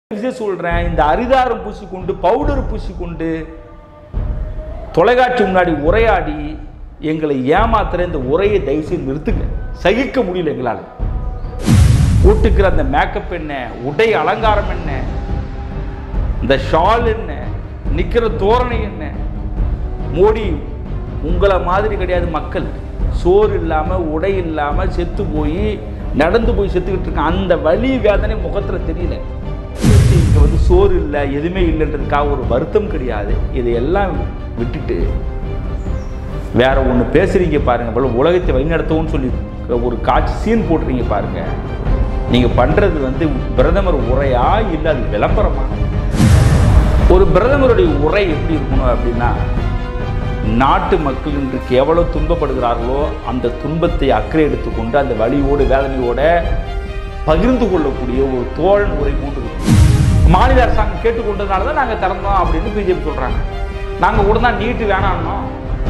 விஷயம் சொல்றேன் இந்த அரிதாரம் பூசிக்கொண்டு பவுடர் பூசிக்கொண்டு தொலைக்காட்சி முன்னாடி உரையாடி எங்களை ஏமாத்துற இந்த உரையை தயவுசெய்து நிறுத்துங்க சகிக்க முடியல எங்களால் போட்டுக்கிற அந்த மேக்கப் என்ன உடை அலங்காரம் என்ன இந்த ஷால் என்ன நிக்கிற தோரணை என்ன மோடி உங்களை மாதிரி கிடையாது மக்கள் சோறு இல்லாமல் உடை இல்லாமல் செத்து போய் நடந்து போய் செத்துக்கிட்டு இருக்கான் அந்த வலி வேதனை முகத்தில் தெரியல இங்கே வந்து சோறு இல்லை எதுவுமே இல்லைன்றதுக்காக ஒரு வருத்தம் கிடையாது இதையெல்லாம் விட்டுட்டு வேற ஒன்று பேசுறீங்க பாருங்க போல உலகத்தை வழிநடத்தவும் சொல்லி ஒரு காட்சி சீன் போடுறீங்க பாருங்க நீங்கள் பண்ணுறது வந்து பிரதமர் உரையா இல்லை அது விளம்பரமா ஒரு பிரதமருடைய உரை எப்படி இருக்கணும் அப்படின்னா நாட்டு மக்கள் இன்றைக்கு எவ்வளவு துன்பப்படுகிறார்களோ அந்த துன்பத்தை அக்கறை எடுத்துக்கொண்டு அந்த வலியோடு வேதனையோட பகிர்ந்து கொள்ளக்கூடிய ஒரு தோழன் உரை போன்று இருக்கும் மாநில அரசாங்கம் கேட்டுக்கொண்டதுனால தான் நாங்கள் திறந்தோம் அப்படின்னு பிஜேபி சொல்கிறாங்க நாங்கள் கூட தான் நீட்டு வேணாம்னோம்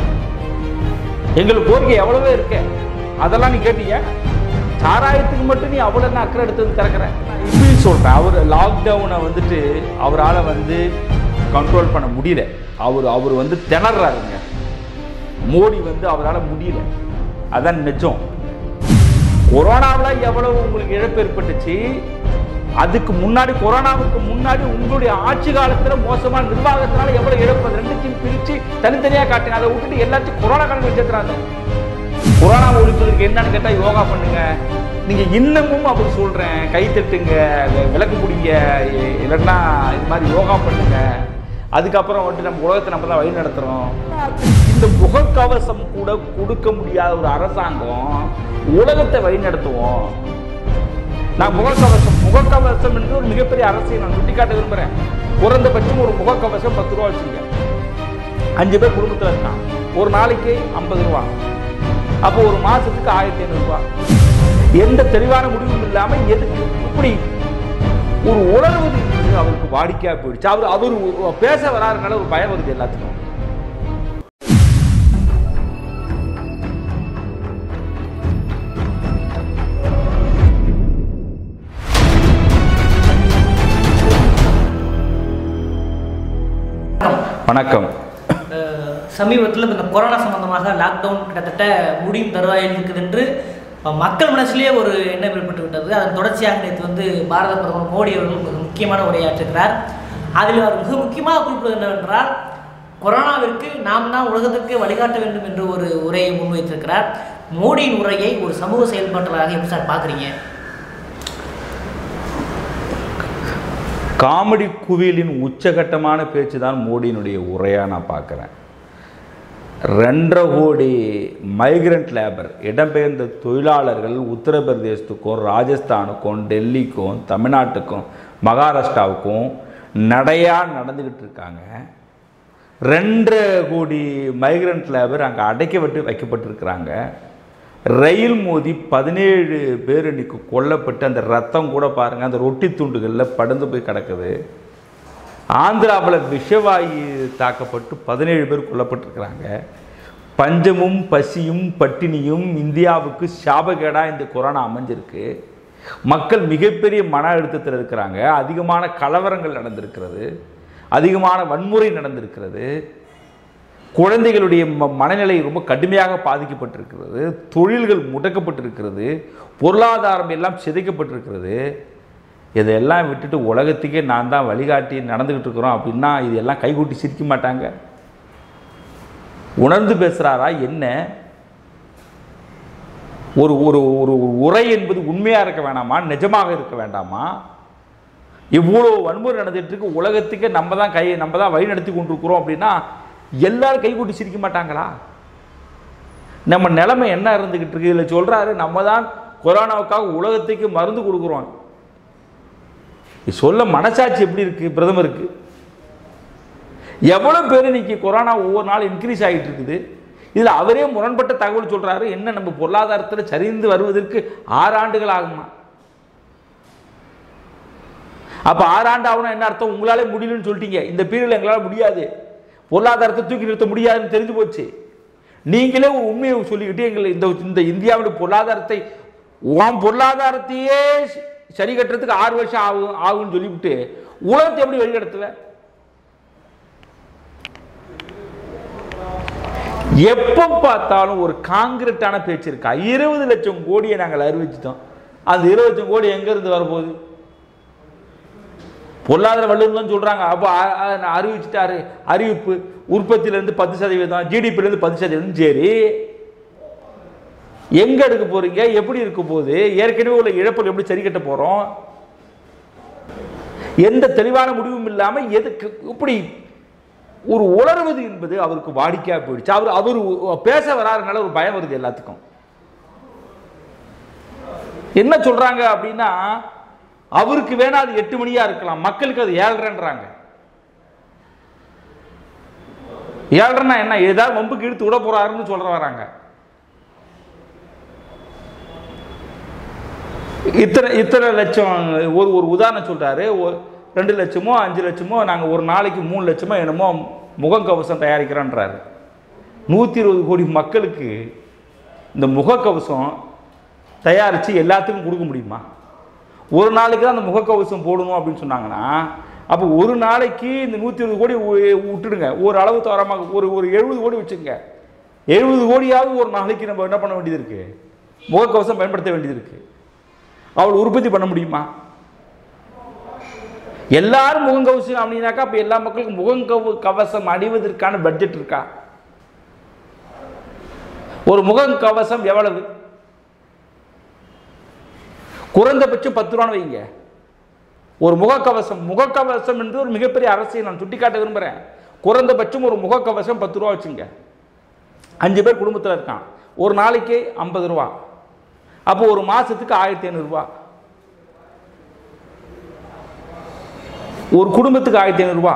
எங்களுக்கு கோரிக்கை எவ்வளவோ இருக்கு அதெல்லாம் நீ கேட்டீங்க சாராயத்துக்கு மட்டும் நீ அவ்வளோ என்ன அக்கறை எடுத்து வந்து திறக்கிற இப்படி சொல்கிறேன் அவர் லாக்டவுனை வந்துட்டு அவரால் வந்து கண்ட்ரோல் பண்ண முடியல அவர் அவர் வந்து திணறாருங்க மோடி வந்து அவரால் முடியல அதான் நிஜம் கொரோனாவில் எவ்வளவு உங்களுக்கு இழப்பு ஏற்பட்டுச்சு அதுக்கு முன்னாடி கொரோனாவுக்கு முன்னாடி உங்களுடைய ஆட்சி காலத்தில் மோசமான நிர்வாகத்தினால எவ்வளவு இழப்பு அது ரெண்டுத்தையும் பிரித்து தனித்தனியாக காட்டுங்க அதை விட்டுட்டு எல்லாத்தையும் கொரோனா கணக்கு வச்சிருக்கிறாங்க கொரோனா ஒழிப்பதற்கு என்னன்னு கேட்டால் யோகா பண்ணுங்க நீங்க இன்னமும் அப்படி சொல்றேன் கை தட்டுங்க வி- விளக்கு பிடிங்க இ- இல்லைன்னா இது மாதிரி யோகா பண்ணுங்க அதுக்கப்புறம் வந்துட்டு நம்ம உலகத்தை நம்ம தான் வழி நடத்துறோம் இந்த முகக்கவசம் கூட கொடுக்க முடியாத ஒரு அரசாங்கம் உலகத்தை வழி நடத்துவோம் நான் முகக்கவசம் முகக்கவசம் என்று ஒரு மிகப்பெரிய அரசியல் நான் சுட்டிக்காட்ட விரும்புறேன் குறைந்தபட்சம் ஒரு முகக்கவசம் பத்து ரூபா வச்சுங்க அஞ்சு பேர் குடும்பத்தில் இருக்கான் ஒரு நாளைக்கு ஐம்பது ரூபா அப்போ ஒரு மாசத்துக்கு ஆயிரத்தி ஐநூறு ரூபா எந்த தெளிவான முடிவும் இல்லாம எதுக்கு இப்படி ஒரு உணர்வது என்பது அவருக்கு வாடிக்கையா போயிடுச்சு அவர் அவர் ஒரு- பேச வராதனால ஒரு பயம் வருது எல்லாத்துக்கும் வணக்கம் சமீபத்தில் இந்த கொரோனா சம்பந்தமாக லாக்டவுன் கிட்டத்தட்ட முடியும் தருவாயில் இருக்குது என்று அஹ், மக்கள் மனசிலேயே ஒரு எண்ணம் ஏற்பட்டு விட்டது அதன் தொடர்ச்சியாக நேற்று வந்து பாரத பிரதமர் மோடி அவர்கள் மிக முக்கியமான உரையாற்றுகிறார் அதில் அவர் மிக முக்கியமாக குறிப்பிடுவது என்னவென்றால் கொரோனாவிற்கு நாம் தான் உலகத்திற்கு வழிகாட்ட வேண்டும் என்று ஒரு உரையை முன்வைத்திருக்கிறார் மோடியின் உரையை ஒரு சமூக செயல்பாட்டாளராக எப்படி சார் பார்க்குறீங்க காமெடி குவியலின் உச்சகட்டமான பேச்சு தான் மோடியினுடைய உரையா நான் பார்க்குறேன் ரெண்டரை கோடி மைக்ரண்ட் லேபர் இடம்பெயர்ந்த தொழிலாளர்கள் உத்தரப்பிரதேசத்துக்கும் ராஜஸ்தானுக்கும் டெல்லிக்கும் தமிழ்நாட்டுக்கும் மகாராஷ்டிராவுக்கும் நடையாக நடந்துக்கிட்டு இருக்காங்க ரெண்டரை கோடி மைக்ரண்ட் லேபர் அங்கே அடைக்க விட்டு வைக்கப்பட்டிருக்கிறாங்க ரயில் மோதி பதினேழு பேர் இன்னைக்கு கொல்லப்பட்டு அந்த ரத்தம் கூட பாருங்கள் அந்த ரொட்டி துண்டுகளில் படந்து போய் கிடக்குது ஆந்திராவில் விஷவாயு தாக்கப்பட்டு பதினேழு பேர் கொல்லப்பட்டிருக்கிறாங்க பஞ்சமும் பசியும் பட்டினியும் இந்தியாவுக்கு சாபகேடாக இந்த கொரோனா அமைஞ்சிருக்கு மக்கள் மிகப்பெரிய மன அழுத்தத்தில் இருக்கிறாங்க அதிகமான கலவரங்கள் நடந்திருக்கிறது அதிகமான வன்முறை நடந்திருக்கிறது குழந்தைகளுடைய ம- மனநிலை ரொம்ப கடுமையாக பாதிக்கப்பட்டிருக்கிறது தொழில்கள் முடக்கப்பட்டிருக்கிறது பொருளாதாரம் எல்லாம் சிதைக்கப்பட்டிருக்கிறது இதையெல்லாம் விட்டுட்டு உலகத்துக்கே நான் தான் வழிகாட்டி நடந்துக்கிட்டு இருக்கிறோம் அப்படின்னா இதெல்லாம் கைகூட்டி சிரிக்க மாட்டாங்க உணர்ந்து பேசுகிறாரா என்ன ஒரு ஒரு ஒரு ஒரு உரை என்பது உண்மையாக இருக்க வேணாமா நிஜமாக இருக்க வேண்டாமா இவ்வளோ வன்முறை நடந்துட்டு இருக்கு உலகத்துக்கே நம்ம தான் கை நம்ம தான் வழி நடத்தி கொண்டிருக்கிறோம் அப்படின்னா எல்லாரும் கைகூட்டி சிரிக்க மாட்டாங்களா நம்ம நிலைமை என்ன இருந்துகிட்டு இருக்கு இதில் சொல்றாரு நம்ம தான் கொரோனாவுக்காக உலகத்துக்கு மருந்து கொடுக்குறோம் இது சொல்ல மனசாட்சி எப்படி இருக்கு பிரதமருக்கு எவ்வளவு பேர் இன்னைக்கு கொரோனா ஒவ்வொரு நாள் இன்க்ரீஸ் ஆகிட்டு இருக்குது இதில் அவரே முரண்பட்ட தகவல் சொல்றாரு என்ன நம்ம பொருளாதாரத்தில் சரிந்து வருவதற்கு ஆறு ஆண்டுகள் ஆகுமா அப்ப ஆறாண்டு ஆகணும் என்ன அர்த்தம் உங்களாலே முடியலன்னு சொல்லிட்டீங்க இந்த பீரியட்ல எங்களால் முடியாது பொருளாதாரத்தை தூக்கி நிறுத்த முடியாதுன்னு தெரிஞ்சு போச்சு நீங்களே ஒரு உண்மையை சொல்லிக்கிட்டு எங்களை இந்த இந்த இந்தியாவுடைய பொருளாதாரத்தை உன் பொருளாதாரத்தையே சரி கட்டுறதுக்கு ஆறு வருஷம் ஆகும் ஆகும்னு சொல்லிவிட்டு உலகத்தை எப்படி வழிநடத்துவ எப்போ பார்த்தாலும் ஒரு காங்கிரட்டான பேச்சு இருக்கா இருபது லட்சம் கோடியை நாங்கள் அறிவிச்சிட்டோம் அந்த இருபது லட்சம் கோடி எங்க இருந்து வரப்போகுது பொருளாதார வல்லுநர் தான் சொல்றாங்க அப்போ அ- அ- அறிவிச்சிட்டாரு அறிவிப்பு உற்பத்தியிலேருந்து பத்து சதவீதம் ஜிடிபிலேருந்து பத்து சதவீதம் சரி எங்க எடுக்க போறீங்க எப்படி இருக்க போகுது ஏற்கனவே உள்ள இழப்புகள் எப்படி சரி கட்ட போறோம் எந்த தெளிவான முடிவும் இல்லாம எதுக்கு இப்படி ஒரு உளறுவது என்பது அவருக்கு வாடிக்கையா போயிடுச்சு அவர் அவர் பேச வராருனால ஒரு பயம் வருது எல்லாத்துக்கும் என்ன சொல்றாங்க அப்படின்னா அவருக்கு வேணா அது எட்டு மணியா இருக்கலாம் மக்களுக்கு அது ஏழ்ரைன்றாங்க ஏழ்ரைன்னா என்ன ஏதாவது வம்புக்கு இழுத்து விட போறாருன்னு சொல்ற வராங்க இத்தனை இத்தனை லட்சம் ஒரு ஒரு உதாரணம் சொல்றாரு ஒரு- ரெண்டு லட்சமோ அஞ்சு லட்சமோ நாங்கள் ஒரு நாளைக்கு மூணு லட்சமோ என்னமோ முகக்கவசம் தயாரிக்கிறோன்றாரு நூற்றி இருபது கோடி மக்களுக்கு இந்த முகக்கவசம் தயாரித்து எல்லாத்துக்கும் கொடுக்க முடியுமா ஒரு நாளைக்கு தான் அந்த முகக்கவசம் போடணும் அப்படின்னு சொன்னாங்கன்னா அப்போ ஒரு நாளைக்கு இந்த நூற்றி இருபது கோடி வு- விட்டுடுங்க ஒரு அளவு தரமாக ஒரு ஒரு எழுபது கோடி வச்சுங்க எழுபது கோடியாவது ஒரு நாளைக்கு நம்ம என்ன பண்ண வேண்டியது இருக்கு முகக்கவசம் பயன்படுத்த வேண்டியது இருக்கு அவள் உற்பத்தி பண்ண முடியுமா எல்லாரும் முகங்கவசம் அப்படின்னாக்கா அப்ப எல்லா மக்களுக்கும் முகங்கவ கவசம் அணிவதற்கான பட்ஜெட் இருக்கா ஒரு முகக்கவசம் எவ்வளவு குறைந்தபட்சம் பத்து ரூபான்னு வைங்க ஒரு முகக்கவசம் முகக்கவசம் என்று ஒரு மிகப்பெரிய அரசியல் நான் சுட்டிக்காட்ட விரும்புகிறேன் குறைந்தபட்சம் ஒரு முகக்கவசம் பத்து ரூபா வச்சுங்க அஞ்சு பேர் குடும்பத்தில் இருக்கான் ஒரு நாளைக்கு ஐம்பது ரூபா அப்போ ஒரு மாசத்துக்கு ஆயிரத்தி ஐநூறுரூவா ஒரு குடும்பத்துக்கு ஆயிரத்தி ஐநூறுரூவா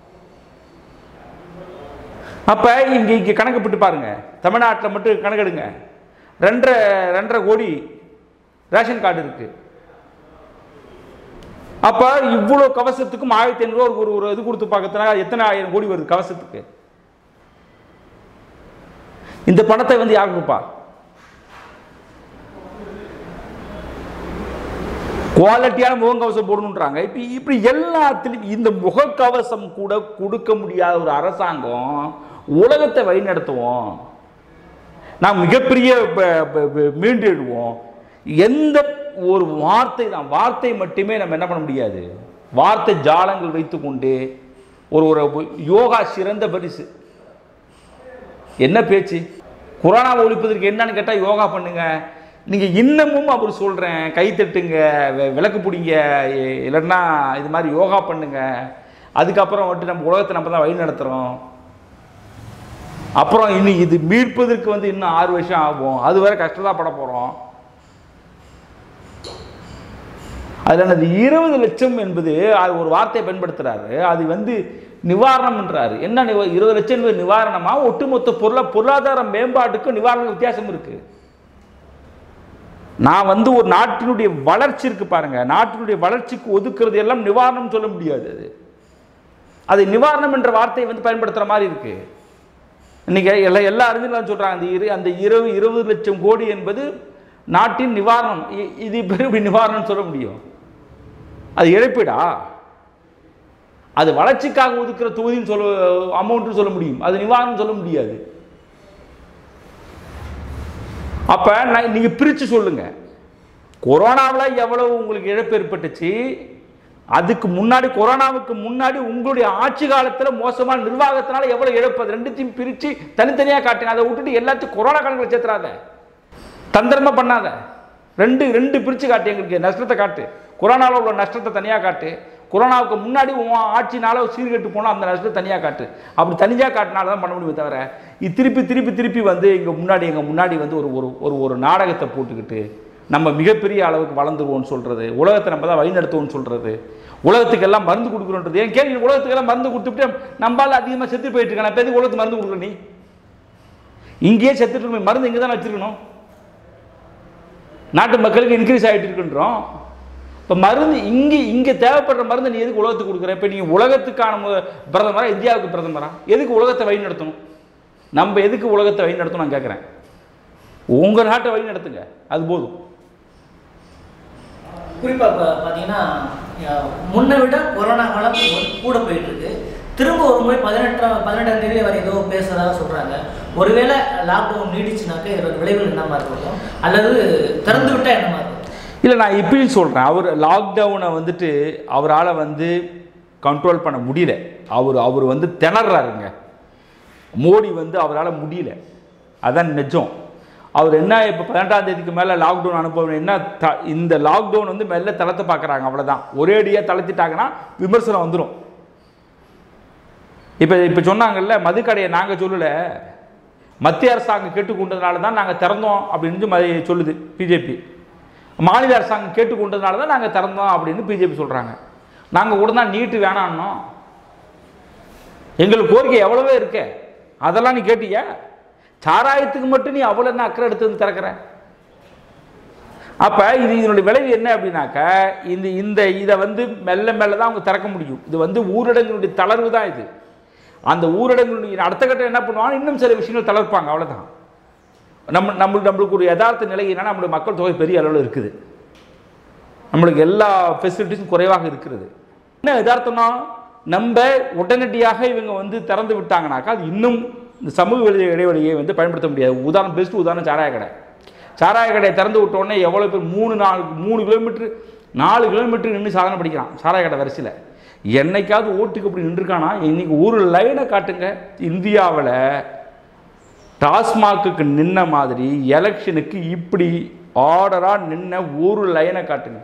அப்போ இங்கே இங்கே கணக்கு போட்டு பாருங்க தமிழ்நாட்டில் மட்டும் கணக்கெடுங்க ரெண்டரை ரெண்டரை கோடி ரேஷன் கார்டு இருக்கு அப்ப இவ்வளோ கவசத்துக்கும் ஆயிரத்தி ஐநூறுரூவா ஒரு ஒரு இது கொடுத்து பார்க்கறதுனா எத்தனை ஆயிரம் கோடி வருது கவசத்துக்கு இந்த பணத்தை வந்து யார் கொடுப்பா குவாலிட்டியான முகக்கவசம் போடணுன்றாங்க இப்போ இப்படி எல்லாத்துலையும் இந்த முகக்கவசம் கூட கொடுக்க முடியாத ஒரு அரசாங்கம் உலகத்தை வழிநடத்துவோம் நாம் மிகப்பெரிய ப- ப- ப- மீண்டெழுவோம் எந்த ஒரு வார்த்தை தான் வார்த்தை மட்டுமே நம்ம என்ன பண்ண முடியாது வார்த்தை ஜாலங்கள் வைத்துக்கொண்டு ஒரு ஒரு யோகா சிறந்த பரிசு என்ன பேச்சு கொரோனாவை ஒழிப்பதற்கு என்னன்னு கேட்டால் யோகா பண்ணுங்க நீங்கள் இன்னமும் அவர் சொல்கிறேன் கை தட்டுங்க வெ- விளக்கு பிடிங்க இ- இல்லைன்னா இது மாதிரி யோகா பண்ணுங்க அதுக்கப்புறம் வந்துட்டு நம்ம உலகத்தை நம்ம தான் வழி நடத்துகிறோம் அப்புறம் இன்னும் இது மீட்பதற்கு வந்து இன்னும் ஆறு வருஷம் ஆகும் அது வரை கஷ்டதான் பட போகிறோம் அதில் அந்த இருபது லட்சம் என்பது அது ஒரு வார்த்தையை பயன்படுத்துறாரு அது வந்து நிவாரணம்ன்றாரு என்ன நிவ இருபது லட்சம் என்பது நிவாரணமா ஒட்டுமொத்த பொருளா பொருளாதார மேம்பாட்டுக்கும் நிவாரண வித்தியாசம் இருக்கு நான் வந்து ஒரு நாட்டினுடைய வளர்ச்சி இருக்கு பாருங்க நாட்டினுடைய வளர்ச்சிக்கு ஒதுக்குறது எல்லாம் நிவாரணம் சொல்ல முடியாது அது அது நிவாரணம் என்ற வார்த்தையை வந்து பயன்படுத்துற மாதிரி இருக்கு இன்னைக்கு எல்லா எல்லா அறிஞர்களும் சொல்றாங்க அந்த இரு அந்த இருபது இருபது லட்சம் கோடி என்பது நாட்டின் நிவாரணம் இ- இது இப்ப எப்படி நிவாரணம் சொல்ல முடியும் அது இழப்பீடா அது வளர்ச்சிக்காக ஒதுக்குற தொகுதின்னு சொல்ல அமௌண்ட்னு சொல்ல முடியும் அது நிவாரணம் சொல்ல முடியாது அப்ப நான் நீங்க பிரிச்சு சொல்லுங்க கொரோனாவில் எவ்வளவு உங்களுக்கு இழப்பு ஏற்பட்டுச்சு அதுக்கு முன்னாடி கொரோனாவுக்கு முன்னாடி உங்களுடைய ஆட்சி காலத்துல மோசமான நிர்வாகத்தினால எவ்வளவு இழப்பு அது ரெண்டுத்தையும் பிரிச்சு தனித்தனியா காட்டுங்க அதை விட்டுட்டு எல்லாத்தையும் கொரோனா கணக்கில் சேர்த்துறாத தந்திரமா பண்ணாத ரெண்டு ரெண்டு பிரிச்சு காட்டு எங்களுக்கு நஷ்டத்தை காட்டு கொரோனாவில் உள்ள நஷ்டத்தை தனியாக காட்டு கொரோனாவுக்கு முன்னாடி உன் ஆட்சினால சீர்கெட்டு போனால் அந்த நஷ்டத்தை தனியாக காட்டு அப்படி தனியாக காட்டினால தான் பண்ண முடியுமே தவிர இது திருப்பி திருப்பி திருப்பி வந்து எங்க முன்னாடி எங்க முன்னாடி வந்து ஒரு ஒரு ஒரு ஒரு நாடகத்தை போட்டுக்கிட்டு நம்ம மிகப்பெரிய அளவுக்கு வளர்ந்துருவோம்னு சொல்றது உலகத்தை நம்ம தான் வழிநடத்துவோம்னு சொல்றது உலகத்துக்கு எல்லாம் மருந்து கொடுக்குறோன்றது ஏன் கேள்வி உலகத்துக்கு எல்லாம் மருந்து கொடுத்துட்டு நம்மளால அதிகமாக செத்து போயிட்டு இருக்கான இப்போ எதுக்கு உலகத்துக்கு மருந்து கொடுக்குற நீ இங்கேயே செத்துட்டு இருக்க மருந்து இங்கே தான் வச்சிருக்கணும் நாட்டு மக்களுக்கு இன்க்ரீஸ் ஆகிட்டு இருக்குன்றோம் இப்போ மருந்து இங்கே இங்கே தேவைப்படுற மருந்து நீ எதுக்கு உலகத்துக்கு கொடுக்குற இப்போ நீங்கள் உலகத்துக்கான மு- பிரதமரா இந்தியாவுக்கு பிரதமரா எதுக்கு உலகத்தை வழி நடத்தணும் நம்ம எதுக்கு உலகத்தை வழி நடத்தணும் நான் கேட்குறேன் உங்கள் நாட்டை வழி நடத்துங்க அது போதும் குறிப்பாக இப்போ பார்த்தீங்கன்னா அஹ், முன்னை விட கொரோனா காலம் வந்து கூட போயிட்டு இருக்கு திரும்ப ஒரு முறை பதினெட்டாம் பதினெட்டாம் தேதி வரை ஏதோ பேசுறதா சொல்றாங்க ஒருவேளை லாக்டவுன் நீடிச்சுனாக்க இதோட விளைவுகள் என்னமா இருக்கும் அல்லது திறந்து விட்டா என்னமா இருக்கும் இல்லை நான் இப்பயும் சொல்கிறேன் அவர் லாக்டவுனை வந்துட்டு அவரால் வந்து கண்ட்ரோல் பண்ண முடியல அவர் அவர் வந்து திணறாருங்க மோடி வந்து அவரால் முடியல அதான் நிஜம் அவர் என்ன இப்போ பதினெட்டாம் தேதிக்கு மேலே லாக்டவுன் அனுப்பணும் என்ன த இந்த லாக்டவுன் வந்து மெல்ல தளர்த்த பார்க்குறாங்க அவ்வளோதான் ஒரேடியாக தளர்த்திட்டாங்கன்னா விமர்சனம் வந்துடும் இப்போ இப்போ சொன்னாங்கல்ல மதுக்கடையை நாங்கள் சொல்லலை மத்திய அரசாங்கம் கேட்டுக்கொண்டதுனால தான் நாங்கள் திறந்தோம் அப்படின்னு மதி சொல்லுது பிஜேபி மாநில அரசாங்கம் கேட்டுக்கொண்டதுனால தான் நாங்கள் திறந்தோம் அப்படின்னு பிஜேபி சொல்கிறாங்க நாங்கள் கூட தான் நீட்டு வேணான்னோம் எங்களுக்கு கோரிக்கை எவ்வளவோ இருக்கே அதெல்லாம் நீ கேட்டியா சாராயத்துக்கு மட்டும் நீ அவ்வளோ என்ன அக்கறை எடுத்து வந்து திறக்கிற அப்போ இது இதனுடைய விளைவு என்ன அப்படின்னாக்க இந்த இந்த இதை வந்து மெல்ல மெல்ல தான் அவங்க திறக்க முடியும் இது வந்து ஊரடங்கினுடைய தளர்வு தான் இது அந்த ஊரடங்கினுடைய அடுத்த கட்டம் என்ன பண்ணுவாங்க இன்னும் சில விஷயங்கள் தளர்ப்பாங்க அவ்வளவுதான் நம்ம நம்மளுக்கு நம்மளுக்கு ஒரு யதார்த்த நிலை என்னன்னா நம்மளுடைய மக்கள் தொகை பெரிய அளவில் இருக்குது நம்மளுக்கு எல்லா ஃபெசிலிட்டிஸும் குறைவாக இருக்கிறது என்ன யதார்த்தம்னா நம்ம உடனடியாக இவங்க வந்து திறந்து விட்டாங்கனாக்கா அது இன்னும் இந்த சமூக வெளி- இடைவெளியை வந்து பயன்படுத்த முடியாது உதாரணம் பெஸ்ட் உதாரணம் சாராய கடை சாராய கடையை திறந்து விட்ட உடனே எவ்வளோ பேர் மூணு நாலு மூணு கிலோமீட்டர் நாலு கிலோமீட்டர் நின்று சாதனை படிக்கிறான் சாராய கடை வரிசையில் என்னைக்காவது ஓட்டுக்கு அப்படி நின்றுருக்கானா இன்னைக்கு ஒரு லைனை காட்டுங்க இந்தியாவில் டாஸ்மாக்குக்கு நின்ன மாதிரி எலெக்ஷனுக்கு இப்படி ஆர்டராக நின்ன ஒரு லைனை காட்டுங்க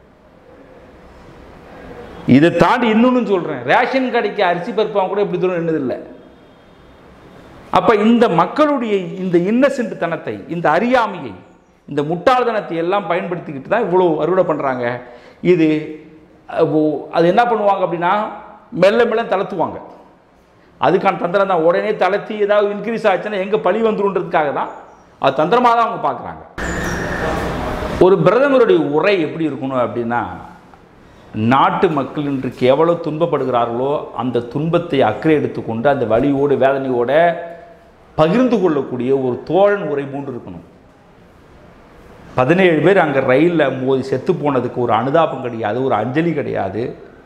இதை தாண்டி இன்னொன்னு சொல்கிறேன் ரேஷன் கடைக்கு அரிசி பருப்பான் கூட இப்படி தூரம் நின்னதில்லை அப்போ இந்த மக்களுடைய இந்த இன்னசென்ட் தனத்தை இந்த அறியாமையை இந்த முட்டாள்தனத்தை எல்லாம் பயன்படுத்திக்கிட்டு தான் இவ்வளோ அறுவடை பண்ணுறாங்க இது அஹ், ஓ- அது என்ன பண்ணுவாங்க அப்படின்னா மெல்ல மெல்ல தளர்த்துவாங்க அதுக்கான தந்திரம் தான் உடனே தளர்த்தி ஏதாவது இன்க்ரீஸ் ஆச்சுன்னா எங்கே பழி வந்துருன்றதுக்காக தான் அது தந்திரமாக தான் அவங்க பார்க்குறாங்க ஒரு பிரதமருடைய உரை எப்படி இருக்கணும் அப்படின்னா நாட்டு மக்கள் இன்றைக்கு எவ்வளோ துன்பப்படுகிறார்களோ அந்த துன்பத்தை அக்கறை எடுத்துக்கொண்டு அந்த வலியோடு வேதனையோட பகிர்ந்து கொள்ளக்கூடிய ஒரு தோழன் உரை போன்று இருக்கணும் பதினேழு பேர் அங்கே ரயிலில் மோதி செத்து போனதுக்கு ஒரு அனுதாபம் கிடையாது ஒரு அஞ்சலி கிடையாது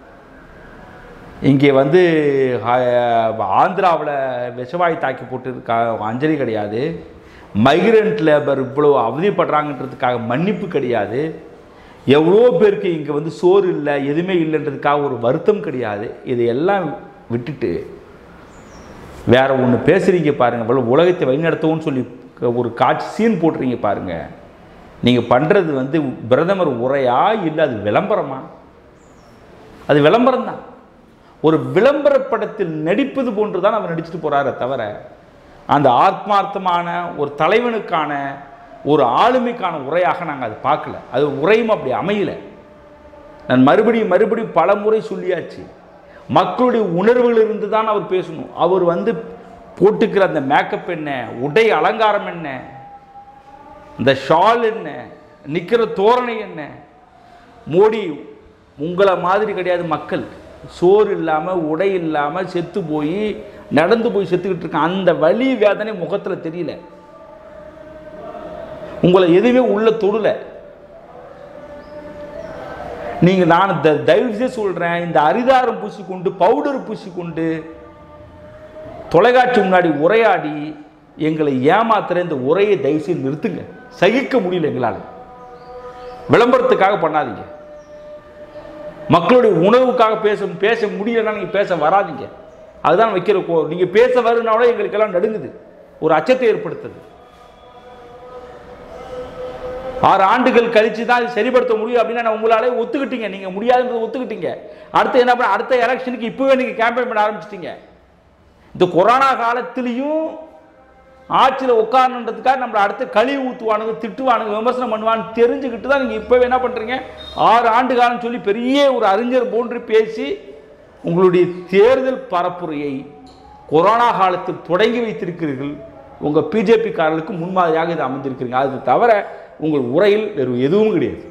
இங்கே வந்து ஆந்திராவில் விஷவாய் தாக்கி போட்டு அஞ்சலி கிடையாது மைக்ரண்ட் லேபர் இவ்வளோ அவதிப்படுறாங்கன்றதுக்காக மன்னிப்பு கிடையாது எவ்வளோ பேருக்கு இங்கே வந்து சோறு இல்லை எதுவுமே இல்லைன்றதுக்காக ஒரு வருத்தம் கிடையாது இதையெல்லாம் விட்டுட்டு வேற ஒன்று பேசுகிறீங்க பாருங்க இவ்வளவு உலகத்தை வழிநடத்தவும் சொல்லி ஒரு காட்சி சீன் போட்டுறீங்க பாருங்க நீங்கள் பண்ணுறது வந்து பிரதமர் உரையா இல்லை அது விளம்பரமா அது விளம்பரம் தான் ஒரு விளம்பர படத்தில் நடிப்பது போன்று தான் அவர் நடிச்சுட்டு போறாரே தவிர அந்த ஆத்மார்த்தமான ஒரு தலைவனுக்கான ஒரு ஆளுமைக்கான உரையாக நாங்கள் அதை பார்க்கல அது உரையும் அப்படி அமையல நான் மறுபடியும் மறுபடியும் பல முறை சொல்லியாச்சு மக்களுடைய உணர்வுகளிலிருந்து தான் அவர் பேசணும் அவர் வந்து போட்டுக்கிற அந்த மேக்கப் என்ன உடை அலங்காரம் என்ன இந்த ஷால் என்ன நிற்கிற தோரணை என்ன மோடி உங்களை மாதிரி கிடையாது மக்கள் சோறு இல்லாமல் உடை இல்லாமல் செத்து போய் நடந்து போய் செத்துக்கிட்டு இருக்கான் அந்த வலி வேதனை முகத்தில் தெரியல உங்களை எதுவுமே உள்ள தொடுல நீங்க நான் த- தயவு செய்து சொல்றேன் இந்த அரிதாரம் பூசிக்கொண்டு பவுடர் பூசிக்கொண்டு தொலைக்காட்சி முன்னாடி உரையாடி எங்களை ஏமாத்துற இந்த உரையை தயவு செய்து நிறுத்துங்க சகிக்க முடியல எங்களால் விளம்பரத்துக்காக பண்ணாதீங்க மக்களுடைய உணவுக்காக பேச பேச முடியலன்னா நீங்கள் பேச வராதீங்க அதுதான் வைக்கிற கோ நீங்கள் பேச வருனால எங்களுக்கெல்லாம் நடுங்குது ஒரு அச்சத்தை ஏற்படுத்துது ஆறு ஆண்டுகள் கழிச்சு தான் இது சரிப்படுத்த முடியும் அப்படின்னா நான் உங்களாலே ஒத்துக்கிட்டீங்க நீங்கள் முடியாதுன்றதை ஒத்துக்கிட்டீங்க அடுத்து என்ன பண்ண அடுத்த எலெக்ஷனுக்கு இப்போவே நீங்கள் கேம்பெயின் பண்ண ஆரம்பிச்சிட்டீங்க இந்த கொரோனா காலத்திலையும் ஆட்சியில் உட்காரணுன்றதுக்காக நம்மளை அடுத்து கழிவு ஊற்றுவானுங்க திட்டுவானுங்க விமர்சனம் பண்ணுவான்னு தெரிஞ்சுக்கிட்டு தான் நீங்கள் இப்போவே என்ன பண்ணுறீங்க ஆறு ஆண்டு காலம் சொல்லி பெரிய ஒரு அறிஞர் போன்று பேசி உங்களுடைய தேர்தல் பரப்புரையை கொரோனா காலத்தில் தொடங்கி வைத்திருக்கிறீர்கள் உங்கள் பிஜேபிக்காரர்களுக்கு முன்மாதிரியாக இது அமைந்திருக்கிறீங்க அது தவிர உங்கள் உரையில் வேறு எதுவும் கிடையாது